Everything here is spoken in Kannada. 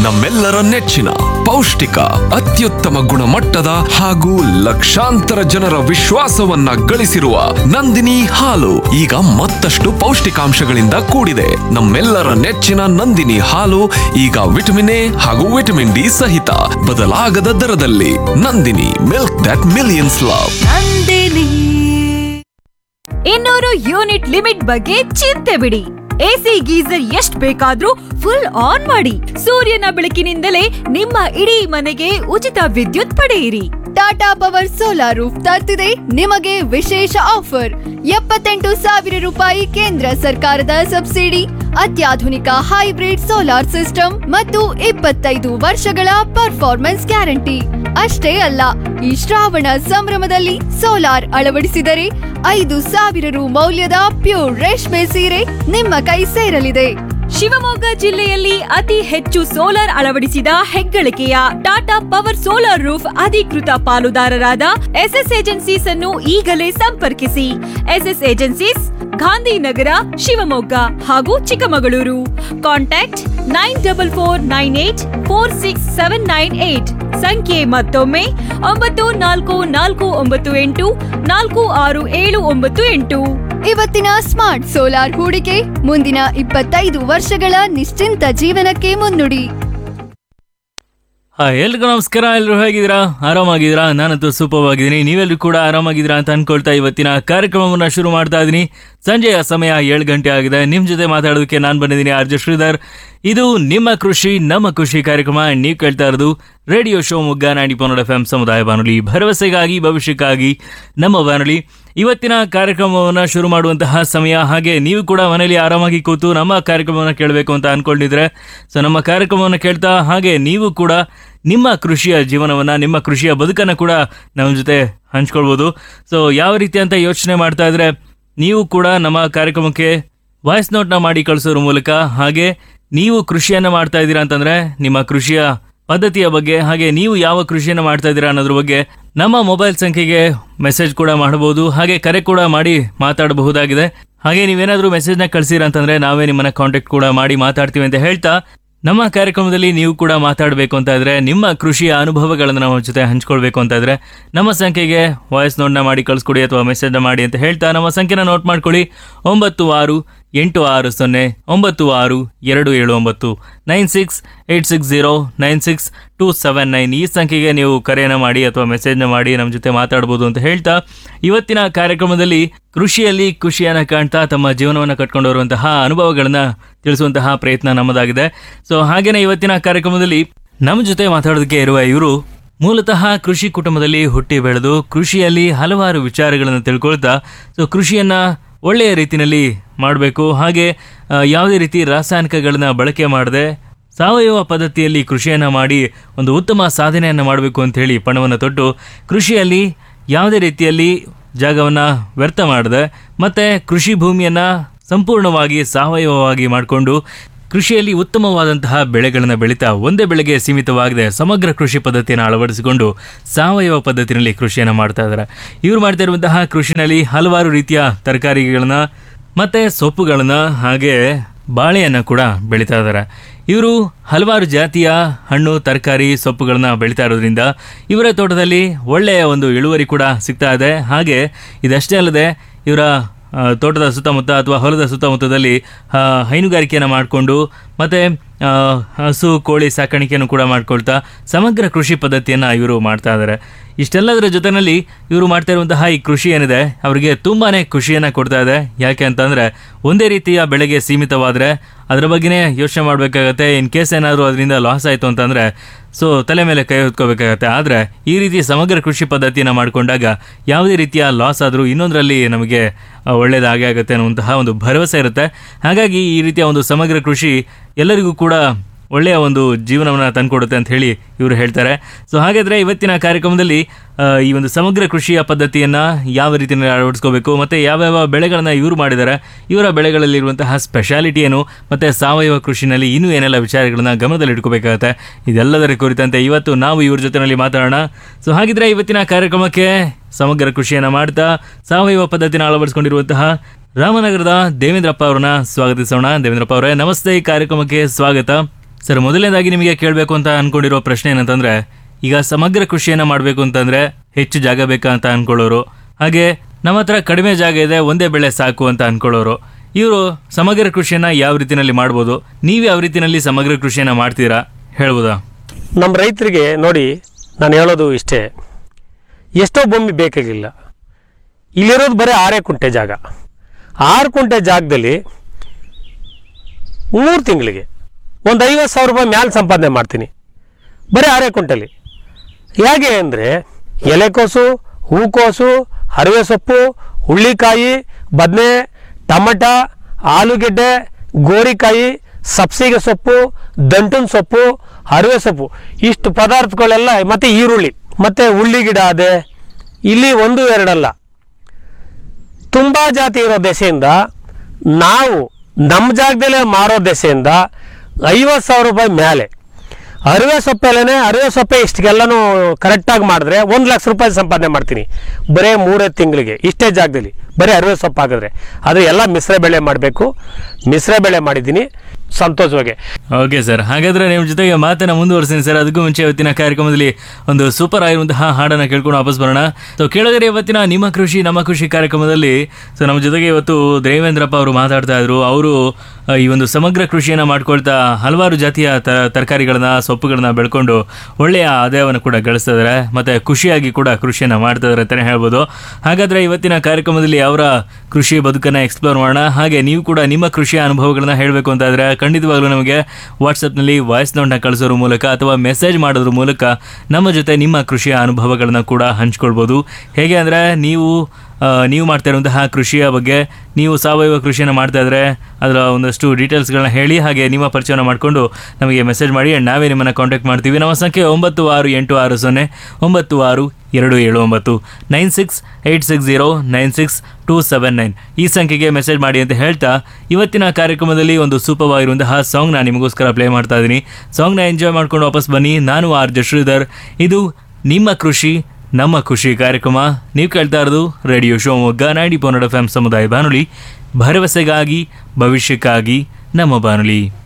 ನಮ್ಮೆಲ್ಲರ ನೆಚ್ಚಿನ ಪೌಷ್ಟಿಕ ಅತ್ಯುತ್ತಮ ಗುಣಮಟ್ಟದ ಹಾಗೂ ಲಕ್ಷಾಂತರ ಜನರ ವಿಶ್ವಾಸವನ್ನ ಗಳಿಸಿರುವ ನಂದಿನಿ ಹಾಲು ಈಗ ಮತ್ತಷ್ಟು ಪೌಷ್ಟಿಕಾಂಶಗಳಿಂದ ಕೂಡಿದೆ ನಮ್ಮೆಲ್ಲರ ನೆಚ್ಚಿನ ನಂದಿನಿ ಹಾಲು ಈಗ ವಿಟಮಿನ್ ಎ ಹಾಗೂ ವಿಟಮಿನ್ ಡಿ ಸಹಿತ ಬದಲಾಗದ ದರದಲ್ಲಿ Nandini milk that millions love Nandini ಇನ್ನೂರು ಯೂನಿಟ್ ಲಿಮಿಟ್ ಬಗ್ಗೆ ಚಿಂತೆ ಬಿಡಿ ಎಸಿ ಗೀಸರ್ ಎಷ್ಟ್ ಬೇಕಾದ್ರೂ ಫುಲ್ ಆನ್ ಮಾಡಿ ಸೂರ್ಯನ ಬೆಳಕಿನಿಂದಲೇ ನಿಮ್ಮ ಇಡೀ ಮನೆಗೆ ಉಚಿತ ವಿದ್ಯುತ್ ಪಡೆಯಿರಿ ಟಾಟಾ ಪವರ್ ಸೋಲಾರ್ ರೂಫ್ ತರ್ತಿದೆ ನಿಮಗೆ ವಿಶೇಷ ಆಫರ್ ಎಪ್ಪತ್ತೆಂಟು ಸಾವಿರ ರೂಪಾಯಿ ಕೇಂದ್ರ ಸರ್ಕಾರದ ಸಬ್ಸಿಡಿ ಅತ್ಯಾಧುನಿಕ ಹೈಬ್ರಿಡ್ ಸೋಲಾರ್ ಸಿಸ್ಟಮ್ ಮತ್ತು ಇಪ್ಪತ್ತೈದು ವರ್ಷಗಳ ಪರ್ಫಾರ್ಮೆನ್ಸ್ ಗ್ಯಾರಂಟಿ ಅಷ್ಟೇ ಅಲ್ಲ ಈ ಶ್ರಾವಣ ಸಂಭ್ರಮದಲ್ಲಿ ಸೋಲಾರ್ ಅಳವಡಿಸಿದರೆ ಐದು ಸಾವಿರ ರು ಮೌಲ್ಯದ ಪ್ಯೂರ್ ರೇಷ್ಮೆ ಸೀರೆ ನಿಮ್ಮ ಕೈ ಸೇರಲಿದೆ ಶಿವಮೊಗ್ಗ ಜಿಲ್ಲೆಯಲ್ಲಿ ಅತಿ ಹೆಚ್ಚು ಸೋಲಾರ್ ಅಳವಡಿಸಿದ ಹೆಗ್ಗಳಿಕೆಯ ಟಾಟಾ ಪವರ್ ಸೋಲಾರ್ ರೂಫ್ ಅಧಿಕೃತ ಪಾಲುದಾರರಾದ ಎಸ್ಎಸ್ ಏಜೆನ್ಸೀಸ್ ಅನ್ನು ಈಗಲೇ ಸಂಪರ್ಕಿಸಿ ಎಸ್ಎಸ್ ಏಜೆನ್ಸೀಸ್ ಗಾಂಧಿನಗರ ಶಿವಮೊಗ್ಗ ಹಾಗೂ Chikkamagaluru contact nine double four nine eight four six seven nine eight ಸಂಖ್ಯೆ ಮತ್ತೊಮ್ಮೆ ಒಂಬತ್ತು ನಾಲ್ಕು ನಾಲ್ಕು ಒಂಬತ್ತು ಎಂಟು ನಾಲ್ಕು ಆರು ಏಳು ಒಂಬತ್ತು ಎಂಟು ಇವತ್ತಿನ ಸ್ಮಾರ್ಟ್ ಸೋಲಾರ್ ಹೂಡಿಕೆ ಮುಂದಿನ ಇಪ್ಪತ್ತೈದು ವರ್ಷಗಳ ನಿಶ್ಚಿಂತ ಜೀವನಕ್ಕೆ ಮುನ್ನುಡಿ ಹಾ ಎಲ್ರಿಗೂ ನಮಸ್ಕಾರ ಎಲ್ಲರೂ ಹೇಗಿದ್ದೀರಾ ಆರಾಮಾಗಿದ್ದೀರಾ ನಾನಂತೂ ಸೂಪರ್ ಆಗಿದ್ದೀನಿ ನೀವೆಲ್ಲರೂ ಕೂಡ ಆರಾಮಾಗಿದ್ದೀರಾ ಅಂತ ಅನ್ಕೊಳ್ತಾ ಇವತ್ತಿನ ಕಾರ್ಯಕ್ರಮವನ್ನು ಶುರು ಮಾಡ್ತಾ ಇದ್ದೀನಿ ಸಂಜೆಯ ಸಮಯ ಏಳು ಗಂಟೆ ಆಗಿದೆ ನಿಮ್ಮ ಜೊತೆ ಮಾತಾಡೋದಕ್ಕೆ ನಾನು ಬಂದಿದ್ದೀನಿ ಆರ್ ಜೆ ಶ್ರೀಧರ್ ಇದು ನಿಮ್ಮ ಕೃಷಿ ನಮ್ಮ ಖುಷಿ ಕಾರ್ಯಕ್ರಮ ನೀವು ಕೇಳ್ತಾ ಇರೋದು ರೇಡಿಯೋ ಶೋ ಮುಗ್ಗ ನಾಡಿ ಪನ್ನಡ ಎಫ್ ಎಂ ಸಮುದಾಯ ಬಾನುಲಿ ಭರವಸೆಗಾಗಿ ಭವಿಷ್ಯಕ್ಕಾಗಿ ನಮ್ಮ ಬಾನುಲಿ ಇವತ್ತಿನ ಕಾರ್ಯಕ್ರಮವನ್ನು ಶುರು ಮಾಡುವಂತಹ ಸಮಯ ಹಾಗೆ ನೀವು ಕೂಡ ಮನೆಯಲ್ಲಿ ಆರಾಮಾಗಿ ಕೂತು ನಮ್ಮ ಕಾರ್ಯಕ್ರಮವನ್ನು ಕೇಳಬೇಕು ಅಂತ ಅನ್ಕೊಂಡಿದ್ರೆ ಸೊ ನಮ್ಮ ಕಾರ್ಯಕ್ರಮವನ್ನು ಕೇಳ್ತಾ ಹಾಗೆ ನೀವು ಕೂಡ ನಿಮ್ಮ ಕೃಷಿಯ ಜೀವನವನ್ನ ನಿಮ್ಮ ಕೃಷಿಯ ಬದುಕನ್ನು ಕೂಡ ನಮ್ಮ ಜೊತೆ ಹಂಚ್ಕೊಳ್ಬೋದು ಸೊ ಯಾವ ರೀತಿ ಅಂತ ಯೋಚನೆ ಮಾಡ್ತಾ ಇದ್ರೆ ನೀವು ಕೂಡ ನಮ್ಮ ಕಾರ್ಯಕ್ರಮಕ್ಕೆ ವಾಯ್ಸ್ ನೋಟ್ನ ಮಾಡಿ ಕಳಿಸೋದ್ರ ಮೂಲಕ ಹಾಗೆ ನೀವು ಕೃಷಿಯನ್ನ ಮಾಡ್ತಾ ಇದ್ದೀರಾ ಅಂತಂದ್ರೆ ನಿಮ್ಮ ಕೃಷಿಯ ಪದ್ಧತಿಯ ಬಗ್ಗೆ ಹಾಗೆ ನೀವು ಯಾವ ಕೃಷಿಯನ್ನು ಮಾಡ್ತಾ ಇದ್ದೀರಾ ಅನ್ನೋದ್ರ ಬಗ್ಗೆ ನಮ್ಮ ಮೊಬೈಲ್ ಸಂಖ್ಯೆಗೆ ಮೆಸೇಜ್ ಕೂಡ ಮಾಡಬಹುದು ಹಾಗೆ ಕರೆ ಕೂಡ ಮಾಡಿ ಮಾತಾಡಬಹುದಾಗಿದೆ ಹಾಗೆ ನೀವೇನಾದ್ರೂ ಮೆಸೇಜ್ನ ಕಳಿಸಿರ ಅಂತಂದ್ರೆ ನಾವೇ ನಿಮ್ಮನ್ನ ಕಾಂಟ್ಯಾಕ್ಟ್ ಕೂಡ ಮಾಡಿ ಮಾತಾಡ್ತೀವಿ ಅಂತ ಹೇಳ್ತಾ ನಮ್ಮ ಕಾರ್ಯಕ್ರಮದಲ್ಲಿ ನೀವು ಕೂಡ ಮಾತಾಡಬೇಕು ಅಂತ ಇದ್ರೆ ನಿಮ್ಮ ಕೃಷಿಯ ಅನುಭವಗಳನ್ನು ನಮ್ಮ ಜೊತೆ ಹಂಚ್ಕೊಳ್ಬೇಕು ಅಂತ ಇದ್ರೆ ನಮ್ಮ ಸಂಖ್ಯೆಗೆ ವಾಯ್ಸ್ ನೋಟ್ನ ಮಾಡಿ ಕಳಿಸ್ಕೊಡಿ ಅಥವಾ ಮೆಸೇಜ್ನ ಮಾಡಿ ಅಂತ ಹೇಳ್ತಾ ನಮ್ಮ ಸಂಖ್ಯೆನ ನೋಟ್ ಮಾಡ್ಕೊಳ್ಳಿ ಒಂಬತ್ತು ಆರು ಎಂಟು ಆರು ಸೊನ್ನೆ ಒಂಬತ್ತು ಆರು ಎರಡು ಏಳು ಒಂಬತ್ತು nine six eight six zero nine six two seven nine ಈ ಸಂಖ್ಯೆಗೆ ನೀವು ಕರೆಯನ್ನು ಮಾಡಿ ಅಥವಾ ಮೆಸೇಜ್ನ ಮಾಡಿ ನಮ್ಮ ಜೊತೆ ಮಾತಾಡ್ಬೋದು ಅಂತ ಹೇಳ್ತಾ ಇವತ್ತಿನ ಕಾರ್ಯಕ್ರಮದಲ್ಲಿ ಕೃಷಿಯಲ್ಲಿ ಖುಷಿಯನ್ನು ಕಾಣ್ತಾ ತಮ್ಮ ಜೀವನವನ್ನು ಕಟ್ಕೊಂಡು ಬರುವಂತಹ ಅನುಭವಗಳನ್ನ ತಿಳಿಸುವಂತಹ ಪ್ರಯತ್ನ ನಮ್ಮದಾಗಿದೆ ಸೊ ಹಾಗೇನೆ ಇವತ್ತಿನ ಕಾರ್ಯಕ್ರಮದಲ್ಲಿ ನಮ್ಮ ಜೊತೆ ಮಾತಾಡೋದಕ್ಕೆ ಇರುವ ಇವರು ಮೂಲತಃ ಕೃಷಿ ಕುಟುಂಬದಲ್ಲಿ ಹುಟ್ಟಿ ಬೆಳೆದು ಕೃಷಿಯಲ್ಲಿ ಹಲವಾರು ವಿಚಾರಗಳನ್ನು ತಿಳ್ಕೊಳ್ತಾ ಸೊ ಕೃಷಿಯನ್ನ ಒಳ್ಳೆಯ ರೀತಿಯಲ್ಲಿ ಮಾಡಬೇಕು ಹಾಗೆ ಆ, ಯಾವುದೇ ರೀತಿ ರಾಸಾಯನಿಕಗಳನ್ನ ಬಳಕೆ ಮಾಡದೆ ಸಾವಯವ ಪದ್ಧತಿಯಲ್ಲಿ ಕೃಷಿಯನ್ನು ಮಾಡಿ ಒಂದು ಉತ್ತಮ ಸಾಧನೆಯನ್ನು ಮಾಡಬೇಕು ಅಂತ ಹೇಳಿ ಪಣವನ್ನು ತೊಟ್ಟು ಕೃಷಿಯಲ್ಲಿ ಯಾವುದೇ ರೀತಿಯಲ್ಲಿ ಜಾಗವನ್ನು ವ್ಯರ್ಥ ಮಾಡದೆ ಮತ್ತು ಕೃಷಿ ಭೂಮಿಯನ್ನು ಸಂಪೂರ್ಣವಾಗಿ ಸಾವಯವವಾಗಿ ಮಾಡಿಕೊಂಡು ಕೃಷಿಯಲ್ಲಿ ಉತ್ತಮವಾದಂತಹ ಬೆಳೆಗಳನ್ನು ಬೆಳೀತಾ ಒಂದೇ ಬೆಳೆಗೆ ಸೀಮಿತವಾಗದೆ ಸಮಗ್ರ ಕೃಷಿ ಪದ್ಧತಿಯನ್ನು ಅಳವಡಿಸಿಕೊಂಡು ಸಾವಯವ ಪದ್ಧತಿಯಲ್ಲಿ ಕೃಷಿಯನ್ನು ಮಾಡ್ತಾ ಇದ್ದಾರೆ ಇವರು ಮಾಡ್ತಾ ಇರುವಂತಹ ಕೃಷಿನಲ್ಲಿ ಹಲವಾರು ರೀತಿಯ ತರಕಾರಿಗಳನ್ನ ಮತ್ತೆ ಸೊಪ್ಪುಗಳನ್ನ ಹಾಗೆ ಬಾಳೆಯನ್ನು ಕೂಡ ಬೆಳೀತಾ ಇದ್ದಾರೆ ಇವರು ಹಲವಾರು ಜಾತಿಯ ಹಣ್ಣು ತರಕಾರಿ ಸೊಪ್ಪುಗಳನ್ನ ಬೆಳೀತಾ ಇರೋದ್ರಿಂದ ಇವರ ತೋಟದಲ್ಲಿ ಒಳ್ಳೆಯ ಒಂದು ಇಳುವರಿ ಕೂಡ ಸಿಗ್ತಾ ಇದೆ ಹಾಗೆ ಇದಷ್ಟೇ ಅಲ್ಲದೆ ಇವರ ಆ, ತೋಟದ ಸುತ್ತಮುತ್ತ ಅಥವಾ ಹೊಲದ ಸುತ್ತಮುತ್ತದಲ್ಲಿ ಆ, ಹೈನುಗಾರಿಕೆಯನ್ನು ಮಾಡಿಕೊಂಡು ಮತ್ತು ಹಸು ಕೋಳಿ ಸಾಕಾಣಿಕೆಯನ್ನು ಕೂಡ ಮಾಡ್ಕೊಳ್ತಾ ಸಮಗ್ರ ಕೃಷಿ ಪದ್ಧತಿಯನ್ನು ಇವರು ಮಾಡ್ತಾ ಇದ್ದಾರೆ ಇಷ್ಟೆಲ್ಲದರ ಜೊತೆಯಲ್ಲಿ ಇವರು ಮಾಡ್ತಾ ಇರುವಂತಹ ಈ ಕೃಷಿ ಏನಿದೆ ಅವರಿಗೆ ತುಂಬಾ ಖುಷಿಯನ್ನು ಕೊಡ್ತಾ ಇದೆ ಯಾಕೆ ಅಂತಂದರೆ ಒಂದೇ ರೀತಿಯ ಬೆಳೆಗೆ ಸೀಮಿತವಾದರೆ ಅದರ ಬಗ್ಗೆನೇ ಯೋಚನೆ ಮಾಡಬೇಕಾಗತ್ತೆ ಇನ್ ಕೇಸ್ ಏನಾದರೂ ಅದರಿಂದ ಲಾಸ್ ಆಯಿತು ಅಂತಂದರೆ ಸೊ ತಲೆ ಮೇಲೆ ಕೈ ಹೊತ್ಕೋಬೇಕಾಗತ್ತೆ ಆದರೆ ಈ ರೀತಿ ಸಮಗ್ರ ಕೃಷಿ ಪದ್ಧತಿಯನ್ನು ಮಾಡಿಕೊಂಡಾಗ ಯಾವುದೇ ರೀತಿಯ ಲಾಸ್ ಆದರೂ ಇನ್ನೊಂದರಲ್ಲಿ ನಮಗೆ ಆ, ಒಳ್ಳೆಯದಾಗೇ ಆಗುತ್ತೆ ಅನ್ನುವಂತಹ ಒಂದು ಭರವಸೆ ಇರುತ್ತೆ ಹಾಗಾಗಿ ಈ ರೀತಿಯ ಒಂದು ಸಮಗ್ರ ಕೃಷಿ ಎಲ್ಲರಿಗೂ ಕೂಡ ಒಳ್ಳೆಯ ಒಂದು ಜೀವನವನ್ನು ತಂದುಕೊಡುತ್ತೆ ಅಂತ ಹೇಳಿ ಇವರು ಹೇಳ್ತಾರೆ ಸೊ ಹಾಗಾದರೆ ಇವತ್ತಿನ ಕಾರ್ಯಕ್ರಮದಲ್ಲಿ ಆ, ಈ ಒಂದು ಸಮಗ್ರ ಕೃಷಿಯ ಪದ್ಧತಿಯನ್ನು ಯಾವ ರೀತಿಯಲ್ಲಿ ಅಳವಡಿಸ್ಕೋಬೇಕು ಮತ್ತು ಯಾವ್ಯಾವ ಬೆಳೆಗಳನ್ನು ಇವರು ಮಾಡಿದ್ದಾರೆ ಇವರ ಬೆಳೆಗಳಲ್ಲಿರುವಂತಹ ಸ್ಪೆಷಾಲಿಟಿ ಏನು ಮತ್ತು ಸಾವಯವ ಕೃಷಿನಲ್ಲಿ ಇನ್ನೂ ಏನೆಲ್ಲ ವಿಚಾರಗಳನ್ನ ಗಮನದಲ್ಲಿ ಇಟ್ಕೋಬೇಕಾಗತ್ತೆ ಇದೆಲ್ಲದರ ಕುರಿತಂತೆ ಇವತ್ತು ನಾವು ಇವ್ರ ಜೊತೆನಲ್ಲಿ ಮಾತಾಡೋಣ ಸೊ ಹಾಗಿದ್ರೆ ಇವತ್ತಿನ ಕಾರ್ಯಕ್ರಮಕ್ಕೆ ಸಮಗ್ರ ಕೃಷಿಯನ್ನು ಮಾಡ್ತಾ ಸಾವಯವ ಪದ್ಧತಿನ ಅಳವಡಿಸಿಕೊಂಡಿರುವಂತಹ ರಾಮನಗರದ ದೇವೇಂದ್ರಪ್ಪ ಅವರನ್ನ ಸ್ವಾಗತಿಸೋಣ ದೇವೇಂದ್ರಪ್ಪ ಅವರೇ ನಮಸ್ತೆ ಈ ಕಾರ್ಯಕ್ರಮಕ್ಕೆ ಸ್ವಾಗತ ಸರ್ ಮೊದಲನೇದಾಗಿ ನಿಮಗೆ ಕೇಳಬೇಕು ಅಂತ ಅನ್ಕೊಂಡಿರೋ ಪ್ರಶ್ನೆ ಏನಂತಂದ್ರೆ ಈಗ ಸಮಗ್ರ ಕೃಷಿಯನ್ನ ಮಾಡಬೇಕು ಅಂತಂದ್ರೆ ಹೆಚ್ಚು ಜಾಗ ಬೇಕಾ ಅಂತ ಅನ್ಕೊಳ್ಳೋರು ಹಾಗೆ ನಮ್ಮ ಹತ್ರ ಕಡಿಮೆ ಜಾಗ ಇದೆ ಒಂದೇ ಬೆಳೆ ಸಾಕು ಅಂತ ಅನ್ಕೊಳ್ಳೋರು ಇವರು ಸಮಗ್ರ ಕೃಷಿಯನ್ನ ಯಾವ ರೀತಿನಲ್ಲಿ ಮಾಡ್ಬೋದು ನೀವು ಯಾವ ರೀತಿನಲ್ಲಿ ಸಮಗ್ರ ಕೃಷಿಯನ್ನ ಮಾಡ್ತೀರಾ ಹೇಳ್ಬೋದಾ ನಮ್ಮ ರೈತರಿಗೆ ನೋಡಿ ನಾನು ಹೇಳೋದು ಇಷ್ಟೇ ಎಷ್ಟೋ ಭೂಮಿ ಬೇಕಾಗಿಲ್ಲ ಇಲ್ಲಿರೋದು ಬರೀ ಆರೇ ಕುಂಟೆ ಜಾಗ ಆರು ಕುಂಟೆ ಜಾಗದಲ್ಲಿ ಮೂರು ತಿಂಗಳಿಗೆ ಒಂದು ಐವತ್ತು ಸಾವಿರ ರೂಪಾಯಿ ಮ್ಯಾಲೆ ಸಂಪಾದನೆ ಮಾಡ್ತೀನಿ ಬರೀ ಆರೇ ಕುಂಟೆಲಿ ಹೇಗೆ ಅಂದರೆ ಎಲೆಕೋಸು ಹೂಕೋಸು ಹರಿವೆ ಸೊಪ್ಪು ಹುಳ್ಳಿಕಾಯಿ ಬದನೆ ಟಮಟ ಆಲೂಗೆಡ್ಡೆ ಗೋರಿಕಾಯಿ ಸಬ್ಸಿಗೆ ಸೊಪ್ಪು ದಂಟಿನ ಸೊಪ್ಪು ಹರಿವೆ ಸೊಪ್ಪು ಇಷ್ಟು ಪದಾರ್ಥಗಳೆಲ್ಲ ಮತ್ತು ಈರುಳ್ಳಿ ಮತ್ತು ಉಳ್ಳಿ ಗಿಡ ಅದೇ ಇಲ್ಲಿ ಒಂದು ಎರಡಲ್ಲ ತುಂಬ ಜಾತಿ ಇರೋ ದೆಸೆಯಿಂದ ನಾವು ನಮ್ಮ ಜಾಗದಲ್ಲೇ ಮಾರೋ ದೆಸೆಯಿಂದ ಐವತ್ತು ಸಾವಿರ ರೂಪಾಯಿ ಮೇಲೆ ಅರಿವೆ ಸೊಪ್ಪೆಲ್ಲೇ ಅರಿವೆ ಸೊಪ್ಪೆ ಇಷ್ಟಕ್ಕೆಲ್ಲನೂ ಕರೆಕ್ಟಾಗಿ ಮಾಡಿದ್ರೆ ಒಂದು ಲಕ್ಷ ರೂಪಾಯಿ ಸಂಪಾದನೆ ಮಾಡ್ತೀನಿ ಬರೀ ಮೂರೇ ತಿಂಗಳಿಗೆ ಇಷ್ಟೇ ಜಾಗದಲ್ಲಿ ಬರೀ ಅರಿವೆ ಸೊಪ್ಪು ಹಾಕಿದ್ರೆ ಆದರೆ ಎಲ್ಲ ಮಿಶ್ರ ಬೆಳೆ ಮಾಡಬೇಕು ಮಿಶ್ರ ಬೆಳೆ ಮಾಡಿದ್ದೀನಿ ಸಂತೋಷವಾಗಿ ಓಕೆ ಸರ್ ಹಾಗಾದ್ರೆ ನಿಮ್ಮ ಜೊತೆಗೆ ಮಾತನ್ನ ಮುಂದುವರಿಸ್ತೀನಿ ಸರ್ ಅದಕ್ಕೂ ಮುಂಚೆ ಇವತ್ತಿನ ಕಾರ್ಯಕ್ರಮದಲ್ಲಿ ಒಂದು ಸೂಪರ್ ಆಗಿರುವಂತಹ ಹಾಡನ್ನ ಕೇಳ್ಕೊಂಡು ವಾಪಸ್ ಬರೋಣ ಸೊ ಕೇಳಿದರೆ ಇವತ್ತಿನ ನಿಮ್ಮ ಕೃಷಿ ನಮ್ಮ ಕೃಷಿ ಕಾರ್ಯಕ್ರಮದಲ್ಲಿ ಸೊ ನಮ್ಮ ಜೊತೆಗೆ ಇವತ್ತು ದೇವೇಂದ್ರಪ್ಪ ಅವರು ಮಾತಾಡ್ತಾ ಇದ್ರು ಅವರು ಆ, ಈ ಒಂದು ಸಮಗ್ರ ಕೃಷಿಯನ್ನ ಮಾಡ್ಕೊಳ್ತಾ ಹಲವಾರು ಜಾತಿಯ ತ- ತರಕಾರಿಗಳನ್ನ ಸೊಪ್ಪುಗಳನ್ನ ಬೆಳ್ಕೊಂಡು ಒಳ್ಳೆಯ ಆದಾಯವನ್ನು ಕೂಡ ಗಳಿಸ್ತಾ ಇದ್ದಾರೆ ಮತ್ತೆ ಖುಷಿಯಾಗಿ ಕೂಡ ಕೃಷಿಯನ್ನ ಮಾಡ್ತಾ ಇದ್ದಾರೆ ಅಂತಾನೆ ಹೇಳ್ಬೋದು ಹಾಗಾದ್ರೆ ಇವತ್ತಿನ ಕಾರ್ಯಕ್ರಮದಲ್ಲಿ ಅವರ ಕೃಷಿ ಬದುಕನ್ನ ಎಕ್ಸ್ಪ್ಲೋರ್ ಮಾಡೋಣ ಹಾಗೆ ನೀವು ಕೂಡ ನಿಮ್ಮ ಕೃಷಿಯ ಅನುಭವಗಳನ್ನ ಹೇಳಬೇಕು ಅಂತ ಇದ್ರೆ ಖಂಡಿತವಾಗ್ಲೂ ನಮಗೆ ವಾಟ್ಸಪ್ನಲ್ಲಿ ವಾಯ್ಸ್ ನೋಟ್ನ ಕಳಿಸೋದ್ರ ಮೂಲಕ ಅಥವಾ ಮೆಸೇಜ್ ಮಾಡೋದ್ರ ಮೂಲಕ ನಮ್ಮ ಜೊತೆ ನಿಮ್ಮ ಕೃಷಿಯ ಅನುಭವಗಳನ್ನ ಕೂಡ ಹಂಚ್ಕೊಳ್ಬೋದು ಹೇಗೆ ಅಂದರೆ ನೀವು ಆ, ನೀವು ಮಾಡ್ತಾ ಇರುವಂತಹ ಕೃಷಿಯ ಬಗ್ಗೆ ನೀವು ಸಾವಯವ ಕೃಷಿಯನ್ನು ಮಾಡ್ತಾ ಇದ್ರೆ ಅದರ ಒಂದಷ್ಟು ಡೀಟೇಲ್ಸ್ಗಳನ್ನ ಹೇಳಿ ಹಾಗೆ ನಿಮ್ಮ ಪರಿಚಯನ ಮಾಡಿಕೊಂಡು ನಮಗೆ ಮೆಸೇಜ್ ಮಾಡಿ and ನಾವೇ ನಿಮ್ಮನ್ನು ಕಾಂಟ್ಯಾಕ್ಟ್ ಮಾಡ್ತೀವಿ ನಮ್ಮ ಸಂಖ್ಯೆ ಒಂಬತ್ತು ಆರು ಎಂಟು ಆರು ಸೊನ್ನೆ ಒಂಬತ್ತು ಆರು ಎರಡು ಏಳು ಒಂಬತ್ತು nine six eight six zero nine six two seven nine ಈ ಸಂಖ್ಯೆಗೆ ಮೆಸೇಜ್ ಮಾಡಿ ಅಂತ ಹೇಳ್ತಾ ಇವತ್ತಿನ ಕಾರ್ಯಕ್ರಮದಲ್ಲಿ ಒಂದು ಸೂಪರ್ವಾಗಿರುವಂತಹ ಸಾಂಗ್ನ ನಿಮಗೋಸ್ಕರ ಪ್ಲೇ ಮಾಡ್ತಾ ಇದ್ದೀನಿ ಸಾಂಗ್ನ ಎಂಜಾಯ್ ಮಾಡ್ಕೊಂಡು ವಾಪಸ್ ಬನ್ನಿ ನಾನು ಆರ್ ಜೆ ಶ್ರೀಧರ್ ಇದು ನಿಮ್ಮ ಕೃಷಿ ನಮ್ಮ ಖುಷಿ ಕಾರ್ಯಕ್ರಮ ನೀವು ಕೇಳ್ತಾ ಇರೋದು ರೇಡಿಯೋ ಶಿವಮೊಗ್ಗ ನೈಂಟಿ ಪೊನ್ನಡ ಎಫ್ ಎಂ ಸಮುದಾಯ ಬಾನುಲಿ ಭರವಸೆಗಾಗಿ ಭವಿಷ್ಯಕ್ಕಾಗಿ ನಮ್ಮ ಬಾನುಲಿ